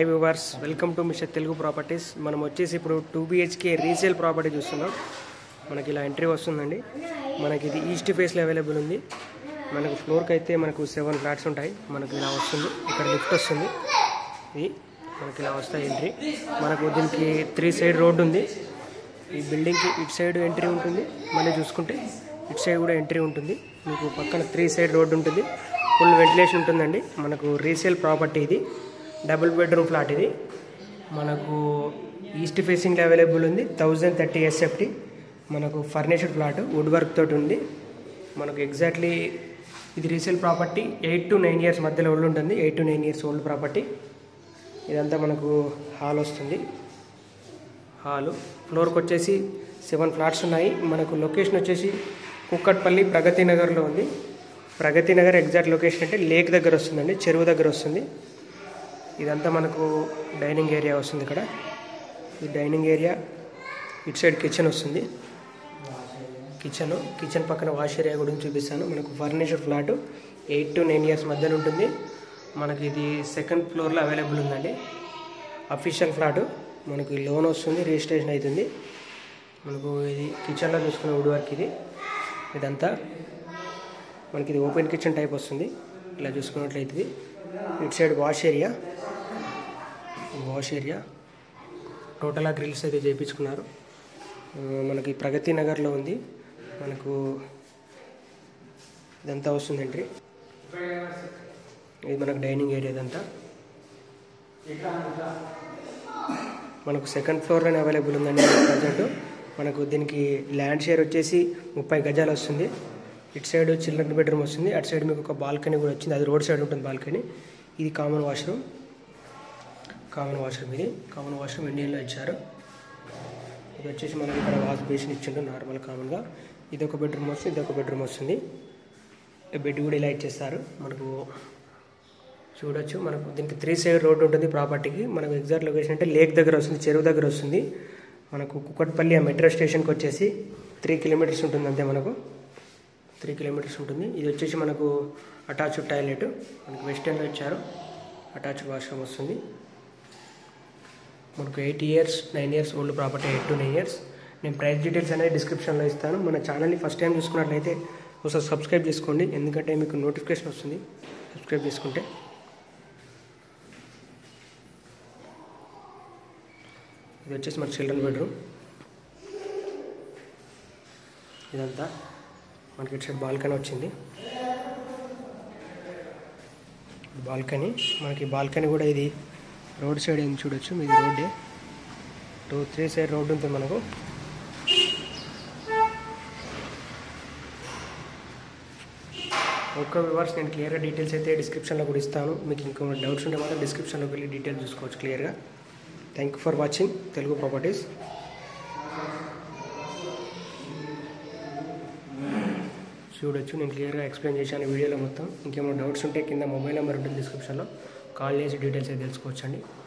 hi viewers welcome to mister Telugu properties మనం వచ్చేసి ఇప్పుడు టూ బిహెచ్కే రీసేల్ ప్రాపర్టీ చూస్తున్నాం మనకి ఇలా ఎంట్రీ వస్తుందండి మనకి ఇది ఈస్ట్ ఫేస్లో అవైలబుల్ ఉంది మనకు ఫ్లోర్కి అయితే మనకు సెవెన్ ఫ్లాట్స్ ఉంటాయి మనకు ఇలా వస్తుంది ఇక్కడ లిఫ్ట్ వస్తుంది ఇది మనకి ఇలా వస్తాయి ఎంట్రీ మనకు దీనికి త్రీ సైడ్ రోడ్డు ఉంది ఈ బిల్డింగ్కి ఇటు సైడ్ ఎంట్రీ ఉంటుంది మళ్ళీ చూసుకుంటే ఇటు సైడ్ కూడా ఎంట్రీ ఉంటుంది మీకు పక్కన త్రీ సైడ్ రోడ్డు ఉంటుంది ఫుల్ వెంటిలేషన్ ఉంటుందండి మనకు రీసేల్ ప్రాపర్టీ ఇది డబుల్ బెడ్రూమ్ ఫ్లాట్ ఇది మనకు ఈస్ట్ ఫేసింగ్ అవైలబుల్ ఉంది థౌజండ్ థర్టీ ఎస్ఎఫ్టీ మనకు ఫర్నిచర్డ్ ఫ్లాట్ వుడ్ వర్క్ తోటి ఉంది మనకు ఎగ్జాక్ట్లీ ఇది resale property eight to nine years మధ్యలో ఓల్డ్ ఉంటుంది eight to nine years old property ఇదంతా మనకు హాల్ వస్తుంది హాలు ఫ్లోర్కి వచ్చేసి సెవెన్ ఫ్లాట్స్ ఉన్నాయి మనకు లొకేషన్ వచ్చేసి కుక్కట్పల్లి ప్రగతి నగర్లో ఉంది ప్రగతి నగర్ ఎగ్జాక్ట్ లొకేషన్ అంటే లేక్ దగ్గర వస్తుందండి చెరువు దగ్గర వస్తుంది ఇదంతా మనకు డైనింగ్ ఏరియా వస్తుంది ఇక్కడ ఈ డైనింగ్ ఏరియా ఇటు సైడ్ కిచెన్ వస్తుంది కిచెన్ కిచెన్ పక్కన వాష్ ఏరియా గురించి చూపిస్తాను మనకు furniture flat eight to nine years మధ్యలో ఉంటుంది మనకి ఇది సెకండ్ ఫ్లోర్లో అవైలబుల్ ఉందండి అఫీషియల్ ఫ్లాట్ మనకు ఈ లోన్ వస్తుంది రిజిస్ట్రేషన్ అవుతుంది మనకు ఇది కిచెన్లో చూసుకునే వుడ్ వర్క్ ఇది ఇదంతా మనకి ఇది ఓపెన్ కిచెన్ టైప్ వస్తుంది ఇలా చూసుకున్నట్లయితే ఇది ఇటు side wash area wash area టోటల్గా గ్రిల్స్ అయితే చేయించుకున్నారు ఆ, మనకి ప్రగతి నగర్లో ఉంది మనకు ఇదంతా వస్తుంది ఎంట్రీ ఇది మనకు డైనింగ్ ఏరియా ఇదంతా మనకు సెకండ్ ఫ్లోర్లోనే అవైలబుల్ ఉందండి ప్రజెంట్ మనకు దీనికి ల్యాండ్ షేర్ వచ్చేసి ముప్పై గజాలు వస్తుంది ఇటు సైడ్ చిల్డ్రన్ బెడ్రూమ్ వస్తుంది అటు సైడ్ మీకు ఒక బాల్కనీ కూడా వచ్చింది అది రోడ్ సైడ్ ఉంటుంది బాల్కనీ ఇది కామన్ వాష్రూమ్ కామన్ వాష్రూమ్ ఇది కామన్ వాష్రూమ్ ఇండియన్లో ఇచ్చారు ఇది వచ్చేసి మనకి ఇక్కడ వాష్ బేసిన్ ఇచ్చిండు నార్మల్ కామన్గా ఇది ఒక బెడ్రూమ్ వస్తుంది ఇది ఒక బెడ్రూమ్ వస్తుంది బెడ్ కూడా ఇలా ఇచ్చేస్తారు మనకు చూడొచ్చు మనకు దీనికి త్రీ సైడ్ రోడ్ ఉంటుంది ప్రాపర్టీకి మనకు ఎగ్జాక్ట్ లొకేషన్ అంటే లేక్ దగ్గర వస్తుంది చెరువు దగ్గర వస్తుంది మనకు కుక్కట్పల్లి ఆ మెట్రో స్టేషన్కి వచ్చేసి త్రీ కిలోమీటర్స్ ఉంటుంది అంతే మనకు త్రీ కిలోమీటర్స్ ఉంటుంది ఇది వచ్చేసి మనకు అటాచ్డ్ టాయిలెట్ మనకు వెస్టర్న్లో ఇచ్చారు అటాచ్డ్ వాష్రూమ్ వస్తుంది మనకు eight years nine years old property eight to nine years నేను ప్రైస్ డీటెయిల్స్ అనేది డిస్క్రిప్షన్లో ఇస్తాను మన ఛానల్ని ఫస్ట్ టైం చూసుకున్నట్లయితే ఒకసారి సబ్స్క్రైబ్ చేసుకోండి ఎందుకంటే మీకు నోటిఫికేషన్ వస్తుంది సబ్స్క్రైబ్ చేసుకుంటే ఇది వచ్చేసి మన చిల్డ్రన్ బెడ్రూమ్ ఇదంతా మనకి ఇటు సైడ్ బాల్కనీ వచ్చింది బాల్కనీ మనకి బాల్కనీ కూడా ఇది రోడ్ సైడ్ ఏం చూడొచ్చు మీది రోడ్డే టూ త్రీ సైడ్ రోడ్ ఉంటుంది మనకు ఒక్క వివర్స్ నేను క్లియర్గా డీటెయిల్స్ అయితే డిస్క్రిప్షన్లో కూడా ఇస్తాను మీకు ఇంకో డౌట్స్ ఉంటే మాత్రం డిస్క్రిప్షన్లోకి వెళ్ళి డీటెయిల్స్ చూసుకోవచ్చు క్లియర్గా thank you for watching Telugu properties చూడొచ్చు నేను క్లియర్గా ఎక్స్ప్లెయిన్ చేశాను ఈ వీడియోలో మొత్తం ఇంకేమైనా డౌట్స్ ఉంటే కింద మొబైల్ నెంబర్ ఉంటుంది డిస్క్రిప్షన్లో కాల్ చేసి డీటెయిల్స్ అయితే తెలుసుకోవచ్చండి